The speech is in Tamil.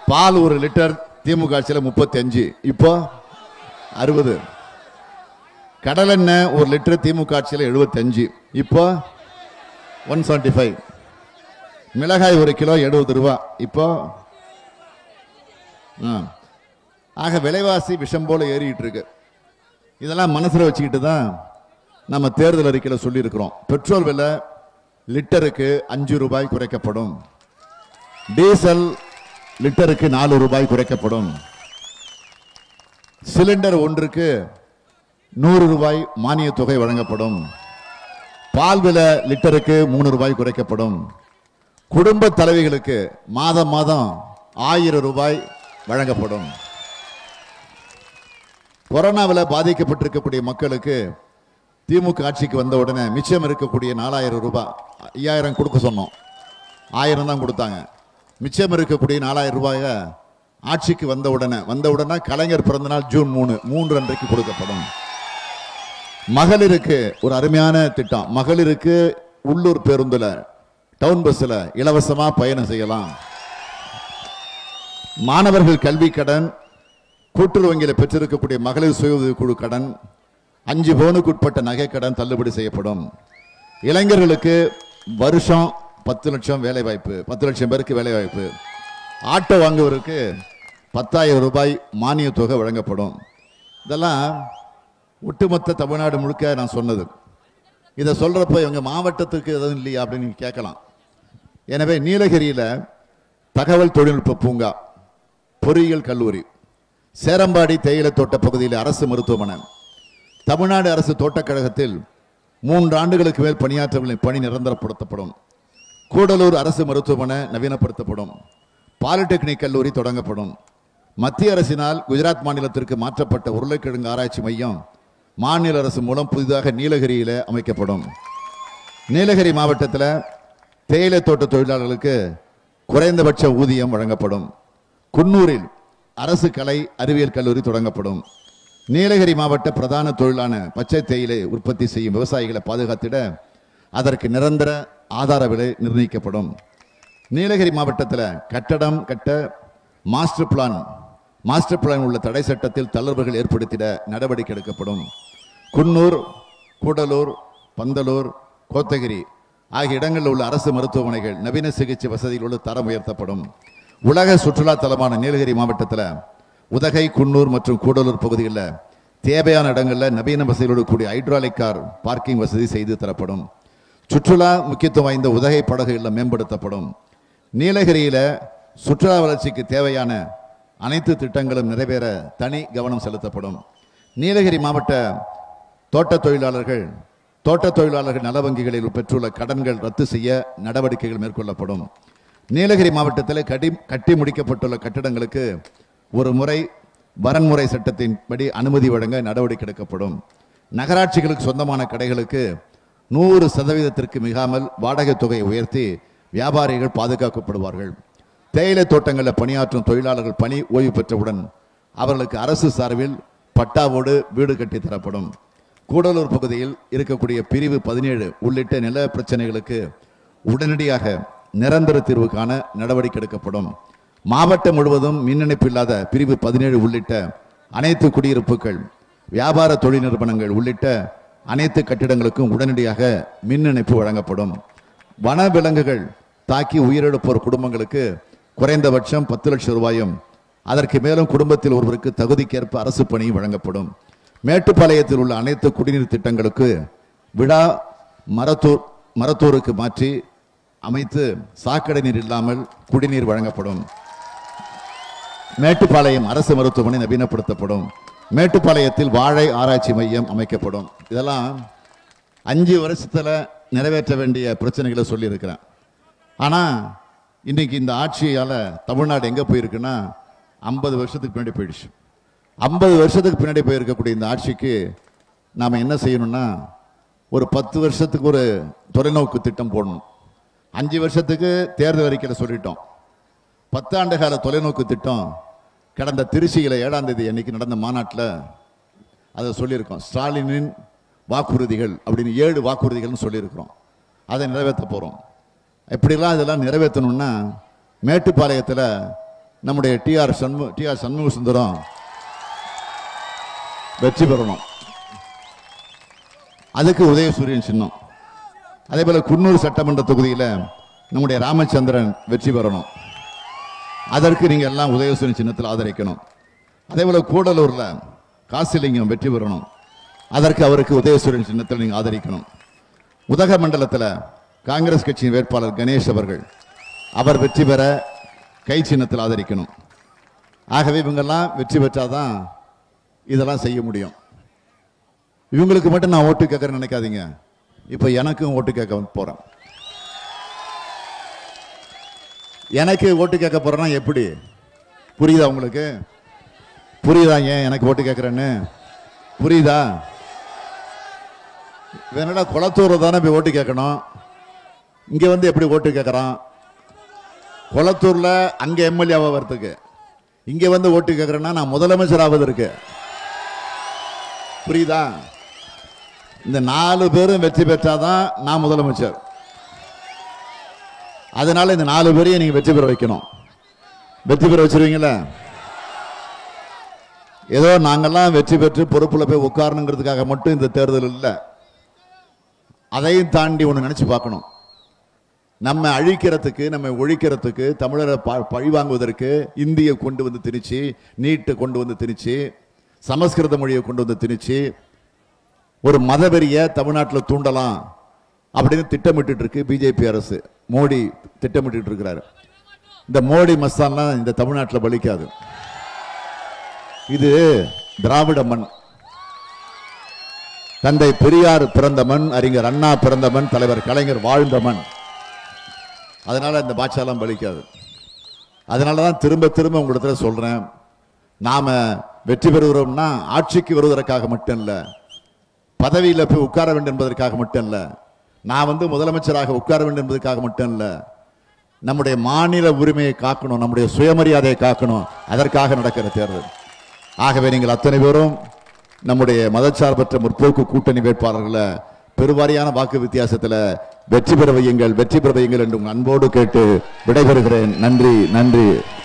பால் ஒரு லிட்டர் திமுக ஆட்சியில் முப்பத்தி அஞ்சு இப்போ அறுபது கடலெண்ணெய் ஒரு லிட்டர் திமுக ஆட்சியில் எழுபத்தஞ்சு இப்போ ஒன் செவன்டி ஃபைவ் மிளகாய் ஒரு கிலோ எழுபது ரூபா இப்போ ஆ. ஆக விலைவாசி விஷம் போல ஏறிட்டு இருக்கு இதெல்லாம் மனசுல வச்சுக்கிட்டு தான் நம்ம தேர்தல் அறிக்கையில் சொல்லியிருக்கிறோம் பெட்ரோல் விலை லிட்டருக்கு அஞ்சு ரூபாய் குறைக்கப்படும் டீசல் லிட்டருக்கு நாலு ரூபாய் குறைக்கப்படும் சிலிண்டர் ஒன்றுக்கு நூறு ரூபாய் மானிய தொகை வழங்கப்படும் பால் விலை லிட்டருக்கு மூணு ரூபாய் குறைக்கப்படும் குடும்ப தலைவிகளுக்கு மாதம் மாதம் ஆயிரம் ரூபாய் வழங்கப்படும் கொரோனாவில் பாதிக்கப்பட்டிருக்கக்கூடிய மக்களுக்கு திமுக ஆட்சிக்கு வந்த உடனே மிச்சம் இருக்கக்கூடிய நாலாயிரம் ரூபாய் ஐயாயிரம் கொடுக்க சொன்னோம் ஆயிரம் தான் கொடுத்தாங்க மிச்சம் இருக்கக்கூடிய நாலாயிரம் ரூபாயை ஆட்சிக்கு வந்த உடனே வந்த உடனே கலைஞர் பிறந்தநாள் ஜூன் மூணு மூன்று அன்றைக்கு கொடுக்கப்படும் மகளிருக்கு ஒரு அருமையான திட்டம் மகளிருக்கு உள்ளூர் பேருந்துல டவுன் பஸ்ல இலவசமா பயணம் செய்யலாம் மாணவர்கள் கல்வி கடன் கூட்டுறவு வங்கியில் பெற்றிருக்கக்கூடிய மகளிர் சுய உதவிக் குழு கடன் அஞ்சு பவுனுக்கு உட்பட்ட நகை கடன் தள்ளுபடி செய்யப்படும் இளைஞர்களுக்கு வருஷம் பத்து லட்சம் வேலை வாய்ப்பு பத்து லட்சம் பேருக்கு வேலை வாய்ப்பு ஆட்டோ வாங்குவதற்கு பத்தாயிரம் ரூபாய் மானிய தொகை வழங்கப்படும் இதெல்லாம் ஒட்டுமொத்த தமிழ்நாடு முழுக்க நான் சொன்னது இதை சொல்றப்ப இவங்க மாவட்டத்துக்கு எதுவும் இல்லையா அப்படின்னு நீங்க கேட்கலாம் எனவே நீலகிரியில தகவல் தொழில்நுட்ப பூங்கா பொறியியல் கல்லூரி சேரம்பாடி தேயிலை தோட்ட பகுதியில் அரசு மருத்துவமனை தமிழ்நாடு அரசு தோட்டக்கழகத்தில் மூன்று ஆண்டுகளுக்கு மேல் பணியாற்றவர்களின் பணி நிரந்தரப்படுத்தப்படும் கூடலூர் அரசு மருத்துவமனை நவீனப்படுத்தப்படும் பாலிடெக்னிக் கல்லூரி தொடங்கப்படும் மத்திய அரசினால் குஜராத் மாநிலத்திற்கு மாற்றப்பட்ட உருளைக்கிழங்கு ஆராய்ச்சி மையம் மாநில அரசு மூலம் புதிதாக நீலகிரியில அமைக்கப்படும் நீலகிரி மாவட்டத்தில் தேயிலை தோட்ட தொழிலாளர்களுக்கு குறைந்தபட்ச ஊதியம் வழங்கப்படும் குன்னூரில் அரசு கலை அறிவியல் கல்லூரி தொடங்கப்படும் நீலகிரி மாவட்ட பிரதான தொழிலான பச்சை தேயிலை உற்பத்தி செய்யும் விவசாயிகளை பாதுகாத்திட அதற்கு நிரந்தர ஆதார விலை நிர்ணயிக்கப்படும் நீலகிரி மாவட்டத்தில் கட்டடம் கட்ட மாஸ்டர் பிளான் மாஸ்டர் பிளான் உள்ள தடை சட்டத்தில் தளர்வுகள் ஏற்படுத்திட நடவடிக்கை எடுக்கப்படும் குன்னூர் கூடலூர் பந்தலூர் கோத்தகிரி ஆகிய இடங்களில் உள்ள அரசு மருத்துவமனைகள் நவீன சிகிச்சை வசதியில் உள்ள தரம் உயர்த்தப்படும் உலக சுற்றுலா தலமான நீலகிரி மாவட்டத்தில் உதகை குன்னூர் மற்றும் கூடலூர் பகுதிகளில் தேவையான இடங்களில் நவீன வசதிகளோடு கூடிய ஹைட்ராலிக் கார் பார்க்கிங் வசதி செய்து தரப்படும் சுற்றுலா முக்கியத்துவம் வாய்ந்த உதகை படகுகளில் மேம்படுத்தப்படும் நீலகிரியில சுற்றுலா வளர்ச்சிக்கு தேவையான அனைத்து திட்டங்களும் நிறைவேற தனி கவனம் செலுத்தப்படும் நீலகிரி மாவட்ட தோட்ட தொழிலாளர்கள் தோட்ட தொழிலாளர்கள் நல வங்கிகளில் பெற்றுள்ள கடன்கள் ரத்து செய்ய நடவடிக்கைகள் மேற்கொள்ளப்படும் நீலகிரி மாவட்டத்தில் கட்டி கட்டி முடிக்கப்பட்டுள்ள கட்டிடங்களுக்கு ஒரு முறை வரன்முறை சட்டத்தின்படி அனுமதி வழங்க நடவடிக்கை எடுக்கப்படும் நகராட்சிகளுக்கு சொந்தமான கடைகளுக்கு நூறு சதவீதத்திற்கு மிகாமல் வாடகை தொகையை உயர்த்தி வியாபாரிகள் பாதுகாக்கப்படுவார்கள் தேயிலை தோட்டங்களில் பணியாற்றும் தொழிலாளர்கள் பணி ஓய்வு பெற்றவுடன் அவர்களுக்கு அரசு சார்பில் பட்டாவோடு வீடு கட்டி தரப்படும் கூடலூர் பகுதியில் இருக்கக்கூடிய பிரிவு பதினேழு உள்ளிட்ட நில பிரச்சனைகளுக்கு உடனடியாக நிரந்தர தீர்வு காண நடவடிக்கை எடுக்கப்படும் மாவட்டம் முழுவதும் மின் இணைப்பு இல்லாத பிரிவு பதினேழு உள்ளிட்ட அனைத்து குடியிருப்புகள் வியாபார தொழில் நிறுவனங்கள் உள்ளிட்ட அனைத்து கட்டிடங்களுக்கும் உடனடியாக மின் இணைப்பு வழங்கப்படும் வன விலங்குகள் தாக்கி உயிரிழப்போர் குடும்பங்களுக்கு குறைந்தபட்சம் பத்து லட்சம் ரூபாயும் அதற்கு மேலும் குடும்பத்தில் ஒருவருக்கு தகுதிக்கேற்ப அரசு பணி வழங்கப்படும் மேட்டுப்பாளையத்தில் உள்ள அனைத்து குடிநீர் திட்டங்களுக்கு விழா மரத்தூர் மரத்தூருக்கு மாற்றி அமைத்து சாக்கடை நீர் இல்லாமல் குடிநீர் வழங்கப்படும் மேட்டுப்பாளையம் அரசு மருத்துவமனை நவீனப்படுத்தப்படும் மேட்டுப்பாளையத்தில் வாழை ஆராய்ச்சி மையம் அமைக்கப்படும் இதெல்லாம் அஞ்சு வருஷத்துல நிறைவேற்ற வேண்டிய பிரச்சனைகளை சொல்லியிருக்கிறேன் ஆனா இன்னைக்கு இந்த ஆட்சியால தமிழ்நாடு எங்க போயிருக்குன்னா ஐம்பது வருஷத்துக்கு பின்னாடி போயிடுச்சு ஐம்பது வருஷத்துக்கு பின்னாடி போயிருக்கக்கூடிய இந்த ஆட்சிக்கு நாம் என்ன செய்யணும்னா ஒரு பத்து வருஷத்துக்கு ஒரு தொலைநோக்கு திட்டம் போடணும் அஞ்சு வருஷத்துக்கு தேர்தல் அறிக்கையில் சொல்லிட்டோம் பத்தாண்டு கால தொலைநோக்கு திட்டம் கடந்த திருச்சியில் ஏழாம் தேதி அன்னைக்கு நடந்த மாநாட்டில் அதை சொல்லியிருக்கோம் ஸ்டாலினின் வாக்குறுதிகள் அப்படின்னு ஏழு வாக்குறுதிகள்னு சொல்லியிருக்கிறோம் அதை நிறைவேற்ற போகிறோம் எப்படிலாம் இதெல்லாம் நிறைவேற்றணும்னா மேட்டுப்பாளையத்தில் நம்முடைய டிஆர் சண்மு டிஆர் சண்முக சுந்தரம் வெற்றி பெறணும் அதுக்கு உதயசூரியன் சின்னம் அதே போல குன்னூர் சட்டமன்ற தொகுதியில் நம்முடைய ராமச்சந்திரன் வெற்றி பெறணும் அதற்கு நீங்க எல்லாம் உதயசூரியன் சின்னத்தில் ஆதரிக்கணும் அதே போல கூடலூர்ல காசிலிங்கம் வெற்றி பெறணும் அதற்கு அவருக்கு உதயசூரியன் சின்னத்தில் நீங்க ஆதரிக்கணும் உதகமண்டலத்தில் காங்கிரஸ் கட்சியின் வேட்பாளர் கணேஷ் அவர்கள் அவர் வெற்றி பெற கை சின்னத்தில் ஆதரிக்கணும் ஆகவே இவங்கெல்லாம் வெற்றி பெற்றாதான் இதெல்லாம் செய்ய முடியும் இவங்களுக்கு மட்டும் நான் ஓட்டு கேட்கறேன்னு நினைக்காதீங்க இப்போ எனக்கும் ஓட்டு கேட்க போறேன் எனக்கு ஓட்டு கேட்க போறேன்னா எப்படி புரியுதா உங்களுக்கு புரியுதா ஏன் எனக்கு ஓட்டு கேட்கறேன்னு புரியுதா வேணடா குளத்தூர் தானே போய் ஓட்டு கேட்கணும் இங்க வந்து எப்படி ஓட்டு கேட்கறான் குளத்தூர்ல அங்க எம்எல்ஏ ஆகிறதுக்கு இங்க வந்து ஓட்டு கேட்கறேன்னா நான் முதலமைச்சர் ஆவதற்கு புரியுதா இந்த நாலு பேரும் வெற்றி பெற்றாதான் நான் முதலமைச்சர் அதனால இந்த நாலு பேரையும் நீங்க வெற்றி பெற வைக்கணும் வெற்றி பெற வச்சிருவீங்களா ஏதோ நாங்கெல்லாம் வெற்றி பெற்று பொறுப்புல போய் உட்காரணுங்கிறதுக்காக மட்டும் இந்த தேர்தல் இல்லை அதையும் தாண்டி ஒன்று நினைச்சு பார்க்கணும் நம்ம அழிக்கிறதுக்கு நம்ம ஒழிக்கிறதுக்கு தமிழரை ப- பழி வாங்குவதற்கு இந்தியை கொண்டு வந்து திணிச்சு நீட்டை கொண்டு வந்து திணிச்சு சமஸ்கிருத மொழியை கொண்டு வந்து திணிச்சு ஒரு மதவெறிய தமிழ்நாட்டில் தூண்டலாம் அப்படின்னு திட்டமிட்டு இருக்கு பிஜேபி அரசு மோடி திட்டமிட்டு இருக்கிறாரு இந்த மோடி மஸ்தான்லாம் இந்த தமிழ்நாட்டில் பலிக்காது இது திராவிட மண் தந்தை பெரியார் பிறந்த மண் அறிஞர் அண்ணா பிறந்த மண் தலைவர் கலைஞர் வாழ்ந்த மண் அதனால இந்த பாட்சாலாம் பலிக்காது அதனால தான் திரும்ப திரும்ப உங்களிடத்துல சொல்றேன் நாம வெற்றி பெறுகிறோம்னா ஆட்சிக்கு வருவதற்காக மட்டும் இல்ல பதவியில போய் உட்கார வேண்டும் என்பதற்காக மட்டும் இல்ல நான் வந்து முதலமைச்சராக உட்கார வேண்டும் என்பதற்காக மட்டும் இல்ல நம்முடைய மாநில உரிமையை காக்கணும் நம்முடைய சுயமரியாதையை காக்கணும் அதற்காக நடக்கிற தேர்தல் ஆகவே நீங்கள் அத்தனை பேரும் நம்முடைய மதச்சார்பற்ற முற்போக்கு கூட்டணி வேட்பாளர்களை பெருவாரியான வாக்கு வித்தியாசத்தில் வெற்றி பெற வையுங்கள் வெற்றி பெற வையுங்கள் என்று உங்கள் அன்போடு கேட்டு விடைபெறுகிறேன் நன்றி நன்றி